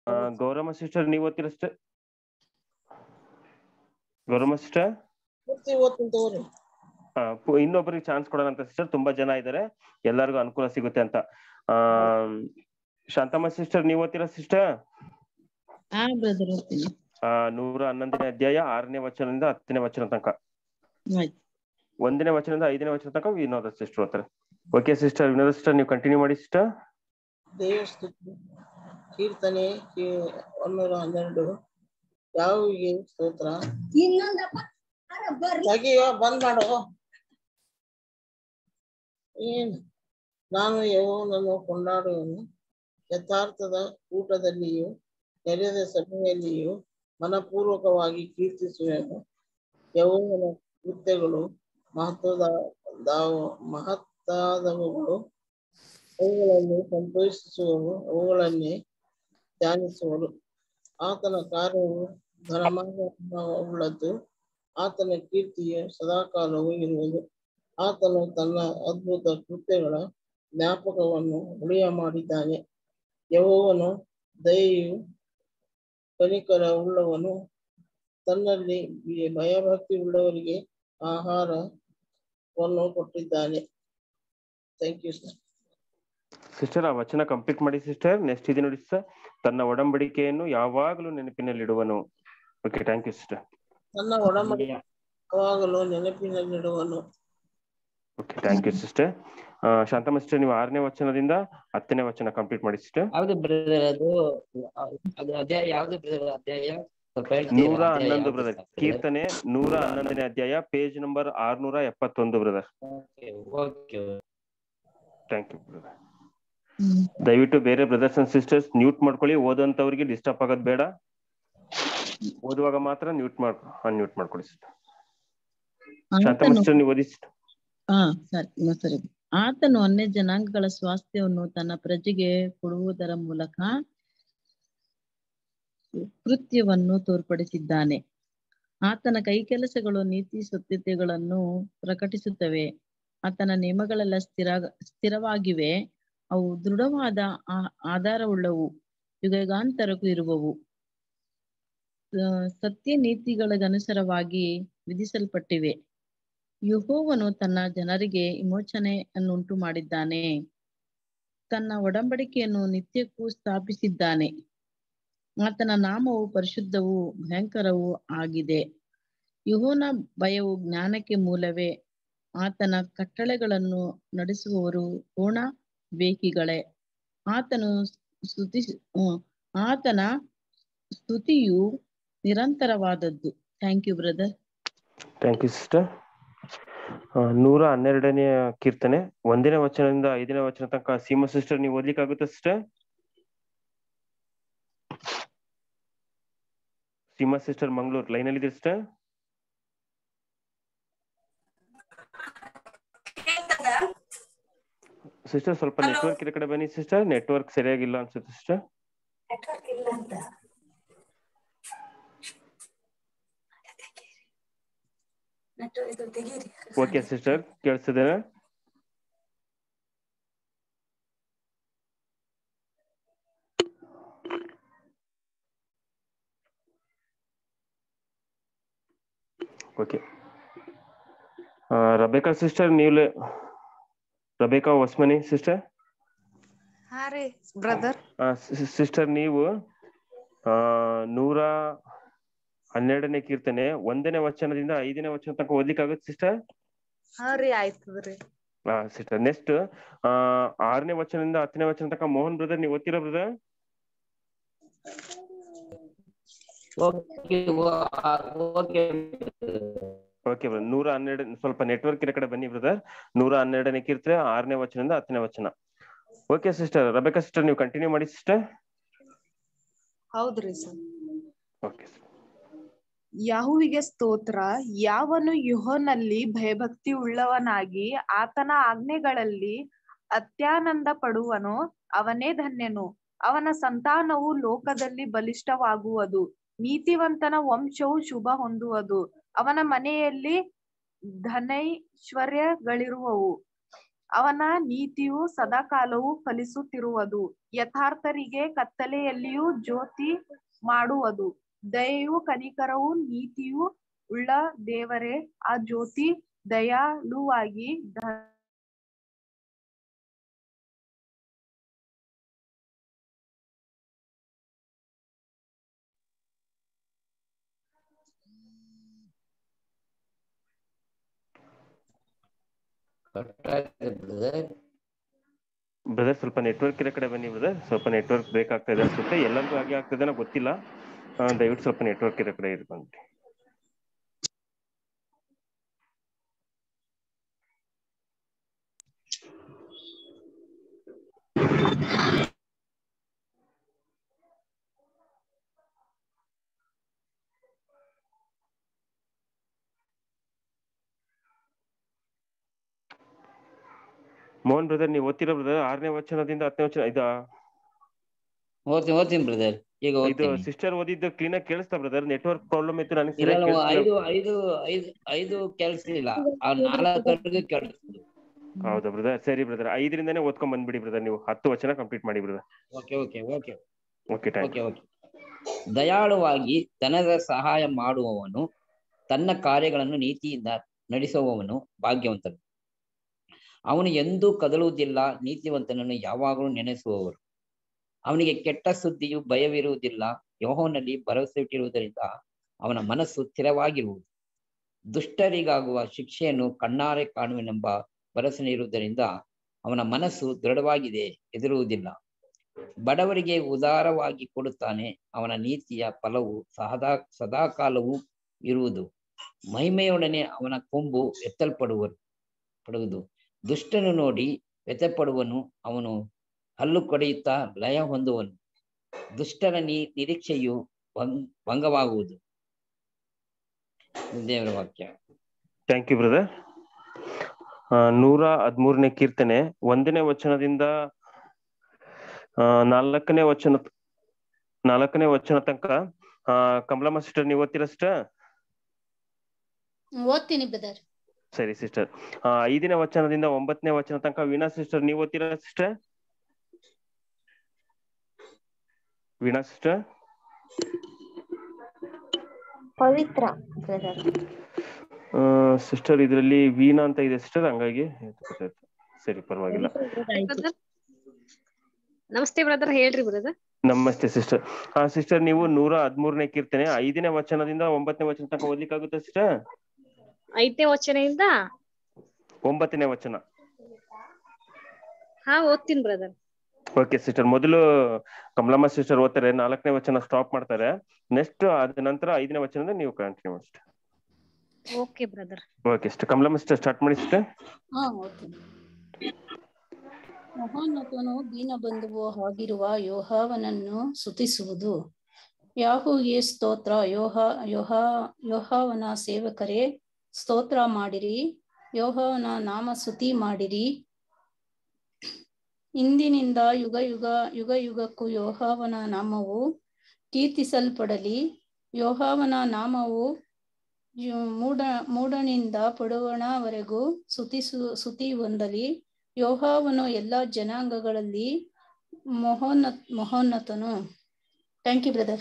ಆ, ಗೌರಮ್ಮ ಸಿಸ್ಟರ್ ನೀವು ಓದ್ತೀರಾ ಸಿಸ್ಟರ್ ಗೌರಮ್ಮ ಸಿಸ್ಟರ್ ಪೂರ್ತಿ ಓದ್ತೀನಿ ತಗೋರಿ ಇನ್ನೊಬ್ಬರಿಗೆ ಚಾನ್ಸ್ ಕೊಡೋಣ ಅಂತ ಸಿಸ್ಟರ್ ತುಂಬಾ ಜನ ಇದ್ದಾರೆ ಎಲ್ಲರಿಗೂ ಅನುಕೂಲ ಸಿಗುತ್ತೆ ಅಂತ ಆ ಶಾಂತಮ್ಮ ಸಿಸ್ಟರ್ ನೀವು ಓದ್ತೀರಾ ಸಿಸ್ಟರ್ ಹಾ ಬ್ರದರ್ ಓದ್ತೀನಿ ಆ ನೂರ ಹನ್ನೊಂದನೇ ಅಧ್ಯಾಯ ಆರನೇ ವಚನದಿಂದ ಹತ್ತನೇ ವಚನ ತನಕ ಆಯ್ತು ಒಂದನೇ ವಚನದಿಂದ ಐದನೇ ವಚನ ತನಕ ವಿನೋದ ಸಿಸ್ಟರ್ ಓದ್ತಾರೆ ಓಕೆ ಸಿಸ್ಟರ್ ವಿನೋದ ಸಿಸ್ಟರ್ ನೀವು ಕಂಟಿನ್ಯೂ ಮಾಡಿ ಸಿಸ್ಟರ್ ದೇವಸ್ತುತಿ ಕೀರ್ತನೆ ಕೀ- ಒಂದೂರ ಹನ್ನೆರಡು ಯಾವಿಗೆ ಸ್ತೋತ್ರ ತೆಗಿಯೋ ಬಂದ್ ಮಾಡು ಏನ್ ನಾನು ಯೆಹೋವನನ್ನು ಕೊಂಡಾಡುವನು ಯಥಾರ್ಥದ ಊಟದಲ್ಲಿಯೂ ನೆರೆದ ಸಭೆಯಲ್ಲಿಯೂ ಮನಪೂರ್ವಕವಾಗಿ ಕೀರ್ತಿಸುವೆನು ಯೆಹೋವನ ಕೃತ್ಯಗಳು ಮಹತ್ವದ ದಾವ- ಮಹತ್ತಾದವುಗಳು ಅವುಗಳನ್ನು ಸಂತೋಷಿಸುವವರು ಅವುಗಳನ್ನೇ ಧ್ಯಾನಿಸುವರು ಆತನ ಕಾರ್ಯವು ಧರ್ಮವುಳ್ಳದ್ದು ಆತನ ಕೀರ್ತಿಯು ಸದಾಕಾಲವೂ ಇರುವುದು ಆತನು ತನ್ನ ಅದ್ಭುತ ಕೃತ್ಯಗಳ ಜ್ಞಾಪಕವನ್ನು ಉಳಿಯ ಮಾಡಿದ್ದಾನೆ ಯಹೋವನು ದಯೆಯು ಕನಿಕರ ಉಳ್ಳವನು ತನ್ನಲ್ಲಿ ಭಯ- ಭಯಭಕ್ತಿ ಉಳ್ಳವರಿಗೆ ಆಹಾರವನ್ನು ಕೊಟ್ಟಿದ್ದಾನೆ ಥ್ಯಾಂಕ್ ಯು ಸರ್ ಸಿಸ್ಟರ್ ಆ ವಚನ ಕಂಪ್ಲೀಟ್ ಮಾಡಿ ಸಿಸ್ಟರ್ ನೆಕ್ಸ್ಟ್ ಇದೆ ನೋಡಿ ಸರ್ ತನ್ನ ಒಡಂಬಡಿಕೆಯನ್ನು ಯಾವಾಗಲೂ ನೆನಪಿನಲ್ಲಿಡುವನು ಓಕೆ ಥ್ಯಾಂಕ್ ಯು ಸಿಸ್ಟರ್ ನನ್ನ ಒಡಂಬಡಿಕೆ ಯಾವಾಗಲೂ ನೆನಪಿನಲ್ಲಿಡುವನು okay thank you sister Shanthamma sister ನೀವು ಆರನೇ ವಚನದಿಂದ ಹತ್ತನೇ ವಚನ ಕಂಪ್ಲೀಟ್ ಮಾಡಿ ಸಿಸ್ಟರ್ ಯಾವ್ದು ಬ್ರದರ್ ಅದು ಅದು ಅಧ್ಯಾಯ ಯಾವ್ದು ಬ್ರದರ್ ಅಧ್ಯಾಯ ಸ್ವಲ್ಪ ಹೇಳ್ತೀರಾ? ನೂರ ಅಧ್ಯಾಯ ಹನ್ನೊಂದು ಯಾವ್ದು ಬ್ರದರ್ brother? ಕೀರ್ತನೆ ನೂರ ಹನ್ನೊಂದನೇ ಅಧ್ಯಾಯ ಪೇಜ್ ನಂಬರ್ ಆರ್ನೂರ ಎಪ್ಪತ್ತೊಂದು brother Okay, okay. Thank you brother hmm ದಯವಿಟ್ಟು ಬೇರೆ ಬ್ರದರ್ಸ್ ಅಂಡ್ ಸಿಸ್ಟರ್ಸ್ ನ್ಯೂಟ್ ಮಾಡ್ಕೊಳ್ಳಿ ಓದೋಂತವ್ರಿಗೆ ಡಿಸ್ಟರ್ಬ್ ಆಗೋದು ಬೇಡ ಓದುವಾಗ ಮಾತ್ರ ನ್ಯೂಟ್ ಮಾಡ್ ಅನ್ಮ್ಯೂಟ್ ಮಾಡ್ಕೊಳ್ಳಿ ಸಿಸ್ಟರ್ ಶಾಂತಮ್ಮ ಆತನು ಸಿಸ್ಟರ್ ನೀವು ಓದಿ sister. ಹಾ ಸರಿ ಇನ್ನೊಂದ್ ಸರಿ ಆತನು ಅನ್ಯ ಜನಾಂಗಗಳ ಸ್ವಾಸ್ಥ್ಯವನ್ನು ತನ್ನ ಪ್ರಜೆಗೆ ಕೊಡುವುದರ ಮೂಲಕ ಕೃತ್ಯವನ್ನು ತೋರ್ಪಡಿಸಿದ್ದಾನೆ ಆತನ ಕೈಕೆಲಸಗಳು ನೀತಿ ಸತ್ಯತೆಗಳನ್ನು ಪ್ರಕಟಿಸುತ್ತವೆ ಆತನ ನಿಯಮಗಳೆಲ್ಲ ಸ್ಥಿರ ಸ್ಥಿರವಾಗಿವೆ ಅವು ದೃಢವಾದ ಆ- ಆಧಾರವುಳ್ಳವು ಯುಗಯುಗಾಂತರಕ್ಕೂ ಇರುವವು ಆ, ಸತ್ಯ ನೀತಿಗಳಿಗನುಸಾರವಾಗಿ ವಿಧಿಸಲ್ಪಟ್ಟಿವೆ ಯೆಹೋವನು ತನ್ನ ಜನರಿಗೆ ವಿಮೋಚನೆಯನ್ನುಂಟು ಮಾಡಿದ್ದಾನೆ ತನ್ನ ಒಡಂಬಡಿಕೆಯನ್ನು ನಿತ್ಯಕ್ಕೂ ಸ್ಥಾಪಿಸಿದ್ದಾನೆ ಆತನ ನಾಮವು ಪರಿಶುದ್ಧವೂ ಭಯಂಕರವೂ ಆಗಿದೆ ಯೆಹೋವನ ಭಯವು ಜ್ಞಾನಕ್ಕೆ ಮೂಲವೇ ಆತನ ಕಟ್ಟಳೆಗಳನ್ನು ನಡೆಸುವವರು ಪೂರ್ಣ ಬೇಕಿಗಳೇ ಆತನು ಸ್ತುತಿ ಆತನ ಸ್ತುತಿಯು ನಿರಂತರವಾದದ್ದು thank you brother thank you sister ನೂರ ಹನ್ನೆರಡನೇ ಕೀರ್ತನೆ ಒಂದನೇ ವಚನದಿಂದ ಐದನೇ ವಚನ ತನಕ ಸೀಮಾ ಸಿಸ್ಟರ್ ನೀವು ಓದ್ಲಿಕ್ಕೆ ಆಗುತ್ತಾ sister Seema sister Mangaluru line ಅಲ್ಲಿ ಸಿಸ್ಟರ್ ಸಿಸ್ಟರ್ ಸ್ವಲ್ಪ ನೆಟ್ವರ್ಕ್ ಇರೋ ಕಡೆ ಬನ್ನಿ ಸಿಸ್ಟರ್ ನೆಟ್ವರ್ಕ್ ಸರಿಯಾಗಿಲ್ಲ ಅನ್ಸುತ್ತೆ ಸಿಸ್ಟರ್ ನೆಟ್ವರ್ಕ್ ಇಲ್ಲ ಅಂತ ನೆಟ್ವರ್ಕ್ ಇದು ತೆಗೀರಿ ಓಕೆ ಸಿಸ್ಟರ್ ಕೇಳಿಸ್ತಿದ್ದೇನೆ ಓಕೆ ರಬೇಕಾ ಸಿಸ್ಟರ್ ನೀವು ರಬೇಕಾ ಹೊಸ್ಮನಿ ಸಿಸ್ಟರ್ ಹಾ ರೀ ಬ್ರದರ್ ಸಿಸ್ಟರ್ ನೀವು ಆ ನೂರ ಹನ್ನೆರಡನೇ ಕೀರ್ತನೆ ಒಂದನೇ ವಚನದಿಂದ ಐದನೇ ವಚನ ತನಕ ಓದ್ಲಿಕ್ಕೆ ಆಗುತ್ತೆ ಸಿಸ್ಟರ್ ಹಾ ರೀ ಆಯ್ತದ್ರಿ ಹಾ ಸಿಸ್ಟರ್ ನೆಕ್ಸ್ಟ್ ಆ ಆರನೇ ವಚನದಿಂದ ಹತ್ತನೇ ವಚನ ತನಕ ಮೋಹನ್ ಬ್ರದರ್ ನೀವು ಓದ್ತೀರಾ brother Okay, okay. Okay brother ನೂರ ಹನ್ನೆರಡು ಸ್ವಲ್ಪ ನೆಟ್ವರ್ಕ್ ಇರೋ ಕಡೆ ಬನ್ನಿ ಬ್ರದರ್ ನೂರ ಹನ್ನೆರಡನೇ ಕೀರ್ತನೆ ಆರನೇ ವಚನದಿಂದ ಹತ್ತನೇ ವಚನ ಓಕೆ ಸಿಸ್ಟರ್ ರಬೇಕಾ ಸಿಸ್ಟರ್ ನೀವು ಕಂಟಿನ್ಯೂ ಮಾಡಿ ಸಿಸ್ಟರ್ ಹೌದ್ರಿ ಸರ್ ಓಕೆ ಯಹುವಿಗೆ ಸ್ತೋತ್ರ ಯಾವನು ಯುಹೋನಲ್ಲಿ ಭಯಭಕ್ತಿ ಉಳ್ಳವನಾಗಿ ಆತನ ಆಜ್ಞೆಗಳಲ್ಲಿ ಅತ್ಯಾನಂದ ಪಡುವನೋ ಅವನೇ ಧನ್ಯನು ಅವನ ಸಂತಾನವು ಲೋಕದಲ್ಲಿ ಬಲಿಷ್ಠವಾಗುವುದು ನೀತಿವಂತನ ವಂಶವು ಶುಭ ಹೊಂದುವುದು ಅವನ ಮನೆಯಲ್ಲಿ ಧನೈಶ್ವರ್ಯಗಳಿರುವವು ಅವನ ನೀತಿಯು ಸದಾಕಾಲವೂ ಫಲಿಸುತ್ತಿರುವುದು ಯಥಾರ್ಥರಿಗೆ ಕತ್ತಲೆಯಲ್ಲಿಯೂ ಜ್ಯೋತಿ ಮಾಡುವುದು ದಯೆಯು ಕನಿಕರವೂ ನೀತಿಯೂ ಉಳ್ಳ ದೇವರೇ ಆ ಜ್ಯೋತಿ ದಯಾಳುವಾಗಿ ಧ- ಬ್ರದರ್ ಬ್ರದರ್ ಸ್ವಲ್ಪ ನೆಟ್ವರ್ಕ್ ಇರೋ ಕಡೆ ಬನ್ನಿ ಬ್ರದರ್ ಸ್ವಲ್ಪ ನೆಟ್ವರ್ಕ್ ಬ್ರೇಕ್ ಆಗ್ತಾ ಇದೆ ಅನ್ಸುತ್ತೆ ಎಲ್ಲರಿಗೂ ಹಾಗೆ ಆಗ್ತದೆ ಅನ್ನೋ ಗೊತ್ತಿಲ್ಲ ಆ, ದಯವಿಟ್ಟು ಸ್ವಲ್ಪ ನೆಟ್ವರ್ಕ್ ಇರೋ ಕಡೆ ಇರ್ಬಂಡಿ ಮೋಹನ್ ಬ್ರದರ್ ನೀವು ಓದ್ತಿರೋ ಬ್ರದರ್ ಆರನೇ ವಚನದಿಂದ ಹತ್ತನೇ ವಚನ ಇದ ಓದ್ತೀನಿ ಓದ್ತೀನಿ ಬ್ರದರ್ ಈಗ ಇದು ಓದ್ತೀನಿ ಸಿಸ್ಟರ್ ಓದಿದ್ದು ಕ್ಲೀನ್ ಆಗಿ ಕೇಳಿಸ್ತಾ ಬ್ರದರ್ ನೆಟ್ವರ್ಕ್ ಪ್ರಾಬ್ಲಮ್ ಇತ್ತು ನನಗೆ ಇಲ್ಲ ಸರಿಯಾಗಿ ಇಲ್ಲ, ಕೇಳಿಸ್ತಿಲ್ಲ ಐದು ಐದು ಐದು ಐದು ಕೆಲ್ಸಲಿಲ್ಲ ಆ ನಾಲ್ಕವರೆಗೂ ಕೇಳಿಸ್ತದೆ ಹೌದಾ ಬ್ರದರ್ ಸರಿ ಬ್ರದರ್ ಐದರಿಂದನೇ ಓದ್ಕೊಂಡ್ ಬಂದ್ಬಿಡಿ ಬ್ರದರ್ ನೀವು ಹತ್ತು ವಚನ ಕಂಪ್ಲೀಟ್ ಮಾಡಿ brother okay okay okay okay thank okay okay ದಯಾಳುವಾಗಿ ಧನದ ಸಹಾಯ ಮಾಡುವವನು ತನ್ನ ಕಾರ್ಯಗಳನ್ನು ನೀತಿಯಿಂದ ನಡೆಸುವವನು ಭಾಗ್ಯವಂತನು ಅವನು ಎಂದೂ ಕದಲುವುದಿಲ್ಲ ನೀತಿವಂತನನ್ನು ಯಾವಾಗಲೂ ನೆನೆಸುವವರು ಅವನಿಗೆ ಕೆಟ್ಟ ಸುದ್ದಿಯು ಭಯವಿರುವುದಿಲ್ಲ ಯೆಹೋವನಲ್ಲಿ ಭರವಸೆ ಇಟ್ಟಿರುವುದರಿಂದ ಅವನ ಮನಸ್ಸು ಸ್ಥಿರವಾಗಿರುವುದು ದುಷ್ಟರಿಗಾಗುವ ಶಿಕ್ಷೆಯನ್ನು ಕಣ್ಣಾರೆ ಕಾಣುವೆನೆಂಬ ಭರವಸೆ ಇರುವುದರಿಂದ ಅವನ ಮನಸ್ಸು ದೃಢವಾಗಿದೆ ಹೆದರುವುದಿಲ್ಲ ಬಡವರಿಗೆ ಉದಾರವಾಗಿ ಕೊಡುತ್ತಾನೆ ಅವನ ನೀತಿಯ ಫಲವು ಸದಾ ಸದಾಕಾಲವೂ ಇರುವುದು ಮಹಿಮೆಯೊಡನೆ ಅವನ ಕೊಂಬು ಎತ್ತಲ್ಪಡುವರು ಪಡುವುದು ದುಷ್ಟನು ನೋಡಿ ವ್ಯಥಪಡುವನು ಅವನು ಹಲ್ಲು ಕಡಿಯುತ್ತಾ ಲಯ ಹೊಂದುವನು ದುಷ್ಟರ ನಿ ನಿರೀಕ್ಷೆಯು ಭಂಗ್ ಭಂಗವಾಗುವುದು ಇದು ದೇವರ ವಾಕ್ಯ ಥ್ಯಾಂಕ್ ಯು ಬ್ರದರ್ ನೂರ ಹದ್ಮೂರನೇ ಕೀರ್ತನೆ ಒಂದನೇ ವಚನದಿಂದ ಆ, ನಾಲ್ಕನೇ ವಚನ ನಾಲ್ಕನೇ ವಚನ ತನಕ ಆ, ಕಮಲಮ್ಮ ಸಿಸ್ಟರ್ ನೀವು ಓದ್ತೀರಾ ಸಿಸ್ಟರ್ ಓದ್ತೀನಿ ಬ್ರದರ್ ಸರಿ ಸಿಸ್ಟರ್ ಐದನೇ ವಚನದಿಂದ ಒಂಬತ್ತನೇ ವಚನ ತನಕ ವೀಣಾ ಸಿಸ್ಟರ್ ನೀವು ಓದ್ತೀರಾ sister Veena sister Pavithra brother sister ಇದರಲ್ಲಿ ವೀಣಾ ಅಂತ ಇದೆ ಸಿಸ್ಟರ್ ಹಂಗಾಗಿ ಗೊತ್ತಾಯ್ತು. ಸರಿ ಪರವಾಗಿಲ್ಲ ಬ್ರದರ್ ನಮಸ್ತೆ ಬ್ರದರ್ ಹೇಳ್ರಿ ಬ್ರದರ್ ನಮಸ್ತೆ ಸಿಸ್ಟರ್ ಹಾ ಸಿಸ್ಟರ್ ನೀವು ನೂರ ಹದ್ಮೂರನೇ ಕೀರ್ತನೆ ಐದನೇ ವಚನದಿಂದ ಒಂಬತ್ತನೇ ವಚನ ತನಕ ಓದ್ಲಿಕ್ಕಾಗುತ್ತೆ ಸಿಸ್ಟರ್ ಐದನೇ ವಚನದಿಂದ ಒಂಬತ್ತನೇ ವಚನ ಹಾ ಓದ್ತೀನಿ ಬ್ರದರ್ ಓಕೆ ಸಿಸ್ಟರ್ ಮೊದಲು ಕಮಲಮ್ಮ ಸಿಸ್ಟರ್ ಓದ್ತಾರೆ ನಾಲ್ಕನೇ ವಚನ ಸ್ಟಾಪ್ ಮಾಡ್ತಾರೆ ನೆಕ್ಸ್ಟ್ ಅದ ನಂತರ ಐದನೇ ವಚನದಿಂದ ನೀವು ಕಂಟಿನ್ಯೂ ಮಾಡಿ sister okay brother okay sister Kamalamma sister start ಮಾಡಿ ಸಿಸ್ಟರ್ ಹಾ ಓದ್ತೀನಿ ಮಹೋನ್ನತನು ದೀನಬಂಧುವು ಆಗಿರುವ ಯೋಹಾವನನ್ನು ಸ್ತುತಿಸುವುದು ಯಾಹುಗೆ ಸ್ತೋತ್ರ ಯೋಹ ಯೋಹ ಯೋಹಾವನ ಸೇವಕರೇ ಸ್ತೋತ್ರ ಮಾಡಿರಿ ಯೋಹಾವನ ನಾಮ ಸ್ತುತಿ ಮಾಡಿರಿ ಇಂದಿನಿಂದ ಯುಗ ಯುಗ ಯುಗ ಯುಗಕ್ಕೂ ಯೋಹಾವನ ನಾಮವು ಕೀರ್ತಿಸಲ್ಪಡಲಿ ಯೋಹಾವನ ನಾಮವು ಯು- ಮೂಡ ಮೂಡನಿಂದ ಪಡುವಣವರೆಗೂ ಸುತಿಸು ಸುತಿ ಹೊಂದಲಿ ಯೋಹಾವನು ಎಲ್ಲ ಜನಾಂಗಗಳಲ್ಲಿ ಮಹೋನ್ನತ ಮಹೋನ್ನತನು ಥ್ಯಾಂಕ್ ಯು ಬ್ರದರ್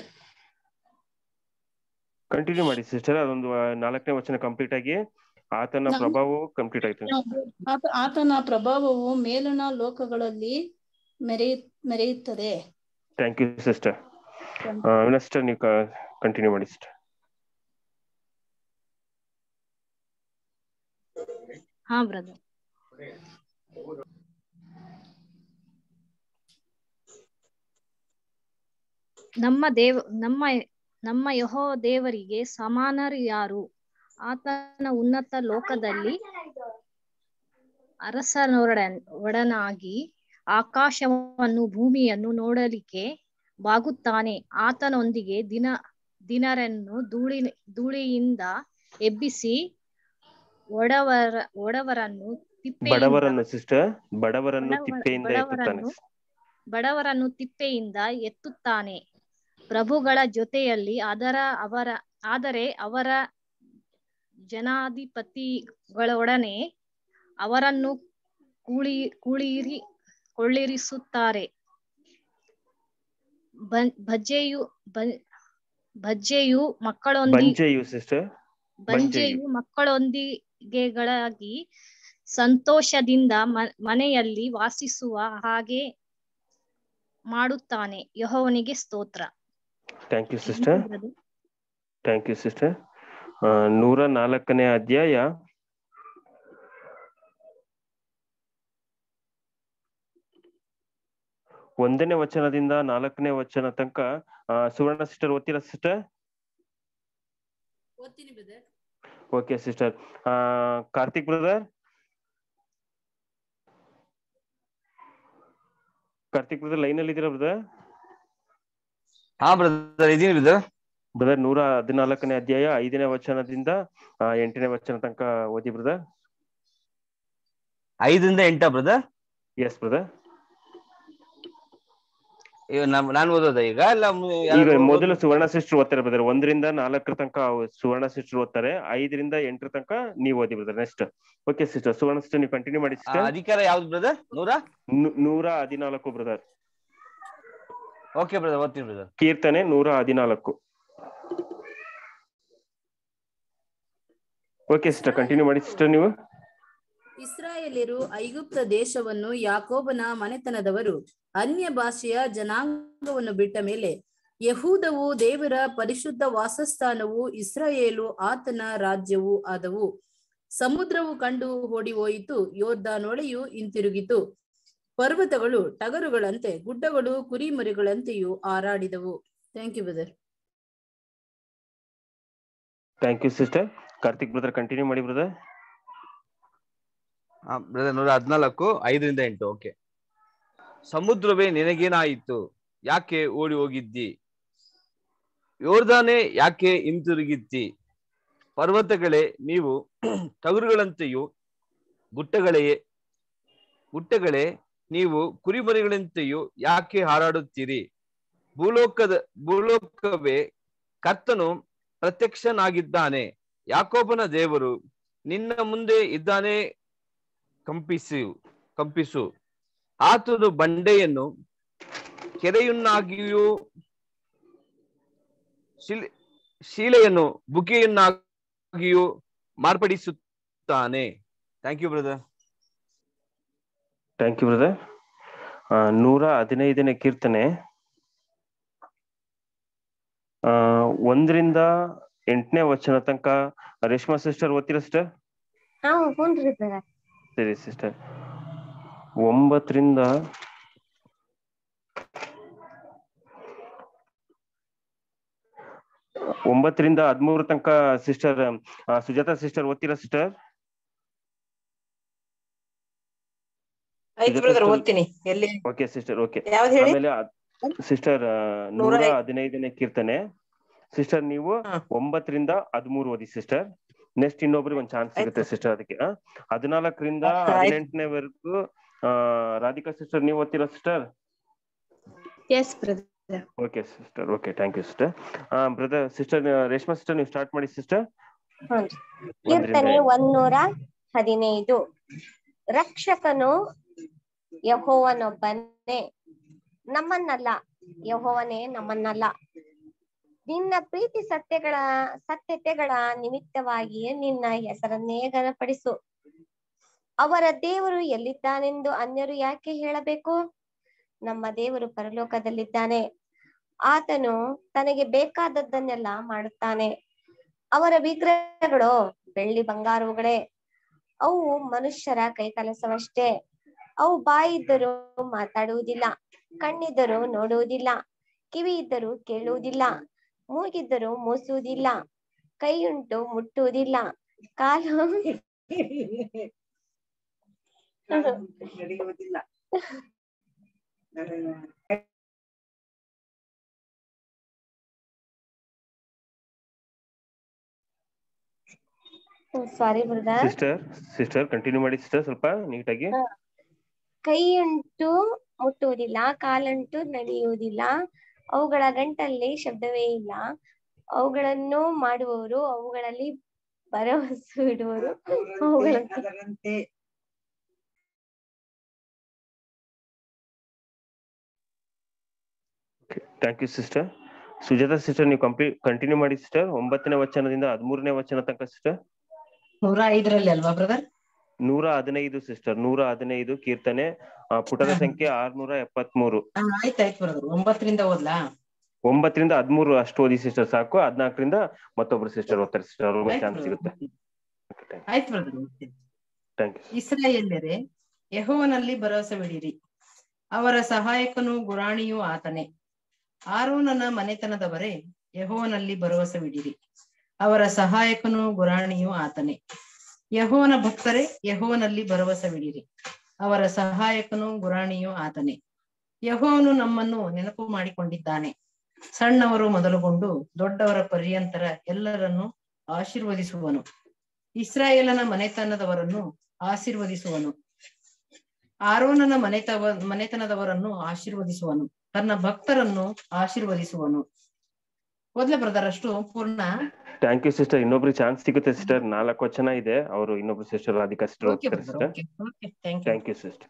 ಕಂಟಿನ್ಯೂ ಮಾಡಿ ಸಿಸ್ಟರ್ ಅದೊಂದು ಆ, ನಾಲ್ಕನೇ ವಚನ ಕಂಪ್ಲೀಟ್ ಆಗಿ ಆತನ ನಾನು- ಪ್ರಭಾವವು ಕಂಪ್ಲೀಟ್ ಆಯ್ತು ಆತ ಆತನ ಪ್ರಭಾವವು ಮೇಲಿನ ಲೋಕಗಳಲ್ಲಿ ಮೆರೆಯ ಮೆರೆಯುತ್ತದೆ ಥ್ಯಾಂಕ್ ಯು ಸಿಸ್ಟರ್ ಸಿಸ್ಟರ್ ನೀವು ಕಂಟಿನ್ಯೂ ಮಾಡಿ ಸಿಸ್ಟರ್ ಹಾ ಬ್ರದರ್ ನಮ್ಮ ದೇವ ನಮ್ಮ ನಮ್ಮ ಯಹೋ ದೇವರಿಗೆ ಸಮಾನರು ಯಾರು ಆತನ ಉನ್ನತ ಲೋಕದಲ್ಲಿ ಅರಸನೊಡ ಒಡನಾಗಿ ಆಕಾಶವನ್ನು ಭೂಮಿಯನ್ನು ನೋಡಲಿಕ್ಕೆ ಬಾಗುತ್ತಾನೆ ಆತನೊಂದಿಗೆ ದಿನ ದಿನರನ್ನು ಧೂಳಿ ಧೂಳಿಯಿಂದ ಎಬ್ಬಿಸಿ ಒಡವರ ಒಡವರನ್ನು ತಿಪ್ಪೆಯಿಂದ ಬಡವರನ್ನು ಸಿಸ್ಟರ್ ಬಡವರನ್ನು ಬಡವ- ತಿಪ್ಪೆಯಿಂದ ಎತ್ತುತ್ತಾನೆ ಬಡವರನ್ನು ಬಡವರನ್ನು ತಿಪ್ಪೆಯಿಂದ ಎತ್ತುತ್ತಾನೆ ಪ್ರಭುಗಳ ಜೊತೆಯಲ್ಲಿ ಅದರ ಅವರ ಆದರೆ ಅವರ ಜನಾಧಿಪತಿಗಳೊಡನೆ ಅವರನ್ನು ಕೂಳಿ ಕುಳಿರಿ ಕೊಳ್ಳಿರಿಸುತ್ತಾರೆ ಬನ್- ಬಜ್ಜೆಯು ಬ- ಬಜ್ಜೆಯು ಮಕ್ಕಳೊಂದಿಗೆ ಬಂಜೆಯು ಸಿಸ್ಟರ್ ಬಂಜೆಯು ಮಕ್ಕಳೊಂದಿಗೆಗಳಾಗಿ ಸಂತೋಷದಿಂದ ಮ- ಮನೆಯಲ್ಲಿ ವಾಸಿಸುವ ಹಾಗೆ ಮಾಡುತ್ತಾನೆ ಯೆಹೋವನಿಗೆ ಸ್ತೋತ್ರ thank you sister thank you sister ನೂರ ನಾಲ್ಕನೇ ಅಧ್ಯಾಯ ಒಂದನೇ ವಚನದಿಂದ ನಾಲ್ಕನೇ ವಚನ ತನಕ ಆ, ಸುವರ್ಣ ಸಿಸ್ಟರ್ ಓದ್ತೀರಾ ಸಿಸ್ಟರ್ ಓದ್ತೀನಿ brother okay sister Karthik brother Karthik brother line ಅಲ್ಲಿ ಇದೀರಾ ಬ್ರದರ್ ಹಾ ಬ್ರದರ್ ಇದೀನಿ ಬ್ರದರ್ ಬ್ರದರ್ ನೂರ ಹದಿನಾಲ್ಕನೇ ಅಧ್ಯಾಯ ಐದನೇ ವಚನದಿಂದ ಆ, ಎಂಟನೇ ವಚನ ತನಕ ಓದಿ ಬ್ರದರ್ ಐದರಿಂದ ಎಂಟ ಬ್ರದರ್ ಎಸ್ ಬ್ರದರ್ ನಾನು ಓದೋದ ಈಗ ಅಲ್ಲ ಮು- ಈಗ ಯಾರಾದ್ರು ಮೊದಲು ಓದ್- ಸುವರ್ಣ ಸಿಸ್ಟರ್ ಓದ್ತಾರೆ ಬ್ರದರ್ ಒಂದರಿಂದ ನಾಲ್ಕರ ತನಕ ಅವ್ರು ಸುವರ್ಣ ಸಿಸ್ಟರ್ ಓದ್ತಾರೆ ಐದರಿಂದ ಎಂಟರ ತನಕ ನೀವು ಓದಿ brother next okay sister Suvarna sister ನೀವು ಕಂಟಿನ್ಯೂ ಮಾಡಿ ಆ, ಸಿಸ್ಟರ್ ಅಧಿಕಾರ ಯಾವ್ದು ಬ್ರದರ್ ನೂರ ನೂರ ಹದಿನಾಲ್ಕು ಬ್ರದರ್ ಓಕೆ ಬ್ರದರ್ ಓದ್ತೀನಿ ಬ್ರದರ್ ಕೀರ್ತನೆ ನೂರ ಹದಿನಾಲ್ಕು ಓಕೆ ಸಿಸ್ಟರ್ ಕಂಟಿನ್ಯೂ ಮಾಡಿ ಸಿಸ್ಟರ್ ನೀವು ಇಸ್ರಾಯೇಲ್ಯರು ಐಗುಪ್ತ ದೇಶವನ್ನು ಯಾಕೋಬನ ಮನೆತನದವರು ಅನ್ಯ ಭಾಷೆಯ ಜನಾಂಗವನ್ನು ಬಿಟ್ಟ ಮೇಲೆ ಯಹೂದವು ದೇವರ ಪರಿಶುದ್ಧ ವಾಸಸ್ಥಾನವು ಇಸ್ರಾಯೇಲು ಆತನ ರಾಜ್ಯವು ಆದವು ಸಮುದ್ರವು ಕಂಡು ಓಡಿ ಹೋಯಿತು ಯೋರ್ದಾನೊಳೆಯು ಹಿಂತಿರುಗಿತು ಪರ್ವತಗಳು ಟಗರುಗಳಂತೆ ಗುಡ್ಡಗಳು ಕುರಿಮರಿಗಳಂತೆಯೂ ಹಾರಾಡಿದವು thank you brother thank you sister Karthik brother continue ಮಾಡಿ ಬ್ರದರ್ ಬ್ರದರ್ ನೂರ ಹದಿನಾಲ್ಕು ಐದರಿಂದ ಎಂಟು ಓಕೆ ಸಮುದ್ರವೇ ನಿನಗೇನಾಯಿತು ಯಾಕೆ ಓಡಿ ಹೋಗಿದ್ದಿ ಯೋರ್ದಾನೆ ಯಾಕೆ ಹಿಂತಿರುಗಿದ್ದಿ ಪರ್ವತಗಳೇ ನೀವು ಟಗರುಗಳಂತೆಯೂ ಗುಟ್ಟಗಳೇ ಗುಟ್ಟಗಳೇ ನೀವು ಕುರಿಮರಿಗಳಂತೆಯೂ ಯಾಕೆ ಹಾರಾಡುತ್ತೀರಿ ಭೂಲೋಕದ ಭೂಲೋಕವೇ ಕರ್ತನು ಪ್ರತ್ಯಕ್ಷನಾಗಿದ್ದಾನೆ ಯಾಕೋಬನ ದೇವರು ನಿನ್ನ ಮುಂದೆ ಇದ್ದಾನೆ ಕಂಪಿಸು ಕಂಪಿಸು ಆತನು ಬಂಡೆಯನ್ನು ಕೆರೆಯನ್ನಾಗಿಯೂ ಶಿಲೆ ಶೀಲೆಯನ್ನು ಬುಕೆಯನ್ನಾಗಿಯೂ ಮಾರ್ಪಡಿಸುತ್ತಾನೆ thank you brother thank you brother ನೂರ ಹದಿನೈದನೇ ಕೀರ್ತನೆ ಆ, ಒಂದರಿಂದ ಎಂಟನೇ ವಚನ ತನಕ ರೇಷ್ಮಾ ಸಿಸ್ಟರ್ ಓದ್ತೀರಾ ಸಿಸ್ಟರ್ ಹಾ ಹ್ಞೂನ್ರಿ ಬ್ರದರ್ ಸರಿ ಸಿಸ್ಟರ್ ಒಂಬತ್ತರಿಂದ ಒಂಬತ್ತರಿಂದ ಹದಿಮೂರು ತನಕ ಸಿಸ್ಟರ್ ಸುಜಾತಾ ಸಿಸ್ಟರ್ ಓದ್ತೀರಾ ಸಿಸ್ಟರ್ ಆಯ್ತು ಬ್ರದರ್ ಓದ್ತೀನಿ ಎಲ್ಲಿ ಓಕೆ ಸಿಸ್ಟರ್ ಓಕೆ ಯಾವ್ದು ಹೇಳಿ ಆಮೇಲೆ ಸಿಸ್ಟರ್ ನೂರ ನೂರ ಐ- ಹದಿನೈದನೇ ಕೀರ್ತನೆ ಸಿಸ್ಟರ್ ನೀವು ಹಾ. ಒಂಬತ್ತರಿಂದ ಹದಿಮೂರು ಓದಿ ಸಿಸ್ಟರ್ ನೆಕ್ಸ್ಟ್ ಇನ್ನೊಬ್ರಿಗೆ ಒಂದು ಚಾನ್ಸ್ ಸಿಗುತ್ತೆ ಸಿಸ್ಟರ್ ಅದಕ್ಕೆ ಆ? ಹದಿನಾಲ್ಕರಿಂದ ಆಯ್ತು. ಹದಿನೆಂಟನೇವರೆಗೂ ಆ ರಾಧಿಕಾ ಸಿಸ್ಟರ್ ನೀವು ಓದ್ತೀರಾ sister yes brother okay sister okay thank you sister brother sister Reshma sister ನೀವು ಸ್ಟಾರ್ಟ್ ಮಾಡಿ ಸಿಸ್ಟರ್ ಹ್ಞೂನ್ರಿ ಕೀರ್ತನೆ ಒಂದ್ನೂರ ಹದಿನೈದು ರಕ್ಷಕನು ಯಹೋವನೊಬ್ಬನೇ ನಮ್ಮನ್ನಲ್ಲ ಯಹೋವನೇ ನಮ್ಮನ್ನಲ್ಲ ನಿನ್ನ ಪ್ರೀತಿ ಸತ್ಯಗಳ ಸತ್ಯತೆಗಳ ನಿಮಿತ್ತವಾಗಿಯೇ ನಿನ್ನ ಹೆಸರನ್ನೇ ಘನಪಡಿಸು ಅವರ ದೇವರು ಎಲ್ಲಿದ್ದಾನೆಂದು ಅನ್ಯರು ಯಾಕೆ ಹೇಳಬೇಕು ನಮ್ಮ ದೇವರು ಪರಲೋಕದಲ್ಲಿದ್ದಾನೆ ಆತನು ತನಗೆ ಬೇಕಾದದ್ದನ್ನೆಲ್ಲ ಮಾಡುತ್ತಾನೆ ಅವರ ವಿಗ್ರಹಗಳು ಬೆಳ್ಳಿ ಬಂಗಾರವುಗಳೇ ಅವು ಮನುಷ್ಯರ ಕೈಕಲಸವಷ್ಟೇ ಅವು ಬಾಯಿದ್ದರೂ ಮಾತಾಡುವುದಿಲ್ಲ ಕಣ್ಣಿದ್ದರೂ ನೋಡುವುದಿಲ್ಲ ಕಿವಿ ಇದ್ದರೂ ಕೇಳುವುದಿಲ್ಲ ಮೂಗಿದ್ದರೂ ಮೂಸುವುದಿಲ್ಲ ಕೈಯುಂಟು ಮುಟ್ಟುವುದಿಲ್ಲ ಕಾಲು ನಡೆಯುವುದಿಲ್ಲ sorry brother sister sister continue ಮಾಡಿ ಸಿಸ್ಟರ್ ಸ್ವಲ್ಪ ನೀಟಾಗಿ ಕೈಯುಂಟು ಮುಟ್ಟುವುದಿಲ್ಲ ಕಾಲಂಟು ನಡೆಯುವುದಿಲ್ಲ ಅವುಗಳ ಗಂಟಲ್ಲಿ ಶಬ್ದವೇ ಇಲ್ಲ ಅವುಗಳನ್ನು ಮಾಡುವವರು ಅವುಗಳಲ್ಲಿ ಭರವಸೆ ಇಡುವರು ಅವುಗಳ ಅದರಂತೆ thank you sister Sujata sister ನೀವು ಕಂಪ್ಲೀಟ್ ಕಂಟಿನ್ಯೂ ಮಾಡಿ ಸಿಸ್ಟರ್ ಒಂಬತ್ತನೇ ವಚನದಿಂದ ಹದಿಮೂರನೇ ವಚನ ತನಕ ಸಿಸ್ಟರ್ ನೂರ ಐದರಲ್ಲಿ ಅಲ್ವಾ ಬ್ರದರ್ ನೂರ ಹದಿನೈದು ಸಿಸ್ಟರ್ ನೂರ ಹದಿನೈದು ಕೀರ್ತನೆ ಆ, ಪುಟದ ಸಂಖ್ಯೆ ಆರ್ನೂರ ಎಪ್ಪತ್ಮೂರು ಆಯ್ತಾಯ್ತು ಬ್ರದರ್ ಒಂಬತ್ತರಿಂದ ಓದ್ಲಾ ಒಂಬತ್ತರಿಂದ ಹದಿಮೂರು ಅಷ್ಟು ಓದಿ ಸಿಸ್ಟರ್ ಸಾಕು ಹದಿನಾಲ್ಕರಿಂದ ಮತ್ತೊಬ್ರು ಸಿಸ್ಟರ್ ಓದ್ತಾರೆ ಸಿಸ್ಟರ್ ಅವ್ರಿಗೂ ಆಯ್ತು ಚಾನ್ಸ್ brother. ಸಿಗುತ್ತೆ ಆಯ್ತು ಬ್ರದರ್ ಥ್ಯಾಂಕ್ ಯು ಇಸ್ರಾಯೇಲ್ಯರೇ ಯೆಹೋವನಲ್ಲಿ ಭರವಸವಿಡಿರಿ ಅವರ ಸಹಾಯಕನು ಗುರಾಣಿಯೂ ಆತನೇ ಆರೋನನ ಮನೆತನದವರೇ ಯೆಹೋವನಲ್ಲಿ ಭರವಸವಿಡಿರಿ ಅವರ ಸಹಾಯಕನು ಗುರಾಣಿಯೂ ಆತನೇ ಯೆಹೋವನ ಭಕ್ತರೇ ಯೆಹೋವನಲ್ಲಿ ಭರವಸವಿಡಿರಿ ಅವರ ಸಹಾಯಕನು ಗುರಾಣಿಯೂ ಆತನೇ ಯೆಹೋವನು ನಮ್ಮನ್ನು ನೆನಪು ಮಾಡಿಕೊಂಡಿದ್ದಾನೆ ಸಣ್ಣವರು ಮೊದಲುಗೊಂಡು ದೊಡ್ಡವರ ಪರ್ಯಂತರ ಎಲ್ಲರನ್ನು ಆಶೀರ್ವದಿಸುವನು ಇಸ್ರಾಯೇಲನ ಮನೆತನದವರನ್ನು ಆಶೀರ್ವದಿಸುವನು ಆರೋನನ ಮನೆತವ ಮನೆತನದವರನ್ನು ಆಶೀರ್ವದಿಸುವನು ತನ್ನ ಭಕ್ತರನ್ನು ಆಶೀರ್ವದಿಸುವನು ಓದ್ಲೆ ಬ್ರದರ್ ಅಷ್ಟು ಪೂರ್ಣ ಥ್ಯಾಂಕ್ ಯು ಸಿಸ್ಟರ್ ಇನ್ನೊಬ್ರಿಗೆ ಚಾನ್ಸ್ ಸಿಗುತ್ತೆ ಸಿಸ್ಟರ್ ನಾಲ್ಕು ವಚನ ಇದೆ ಅವರು ಇನ್ನೊಬ್ರು ಸಿಸ್ಟರ್ ರಾಧಿಕಾ ಸಿಸ್ಟರ್ ಓಕೆ ಓದ್ತಾರೆ brother sister okay okay thank you thank you sister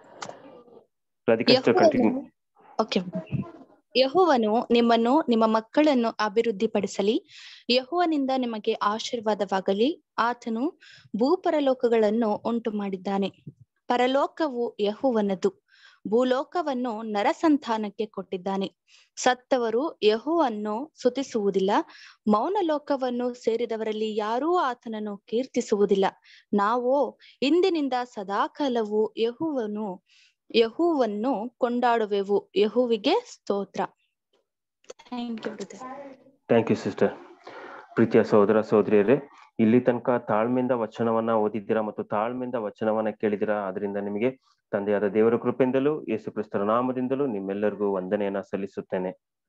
Radhika sister continue okay ಯಹೋವನು ನಿಮ್ಮನ್ನು ನಿಮ್ಮ ಮಕ್ಕಳನ್ನು ಅಭಿವೃದ್ಧಿಪಡಿಸಲಿ ಯಹೋವನಿಂದ ನಿಮಗೆ ಆಶೀರ್ವಾದವಾಗಲಿ ಆತನು ಭೂಪರಲೋಕಗಳನ್ನು ಉಂಟು ಮಾಡಿದ್ದಾನೆ ಪರಲೋಕವು ಯಹೋವನದು ಭೂಲೋಕವನ್ನು ನರಸಂತಾನಕ್ಕೆ ಕೊಟ್ಟಿದ್ದಾನೆ ಸತ್ತವರು ಯಹೋವನ್ನು ಸುತಿಸುವುದಿಲ್ಲ ಮೌನ ಲೋಕವನ್ನು ಸೇರಿದವರಲ್ಲಿ ಯಾರೂ ಆತನನ್ನು ಕೀರ್ತಿಸುವುದಿಲ್ಲ ನಾವು ಇಂದಿನಿಂದ ಸದಾಕಾಲವು ಯಹುವನು ಯಹುವನ್ನು ಕೊಂಡಾಡುವೆವು ಯಹುವಿಗೆ ಸ್ತೋತ್ರ thank you brother thank you sister ಪ್ರೀತಿಯ ಸಹೋದರ ಸಹೋದರಿಯರೇ ಇಲ್ಲಿ ತನಕ ತಾಳ್ಮೆಯಿಂದ ವಚನವನ್ನ ಓದಿದ್ದೀರಾ ಮತ್ತು ತಾಳ್ಮೆಯಿಂದ ವಚನವನ್ನ ಕೇಳಿದಿರಾ ಅದರಿಂದ ನಿಮಗೆ ತಂದೆಯಾದ ದೇವರ ಕೃಪೆಯಿಂದಲೂ ಯೇಸು ಕ್ರಿಸ್ತರ ನಾಮದಿಂದಲೂ ನಿಮ್ಮೆಲ್ಲರಿಗೂ ವಂದನೆಯನ್ನ ಸಲ್ಲಿಸುತ್ತೇನೆ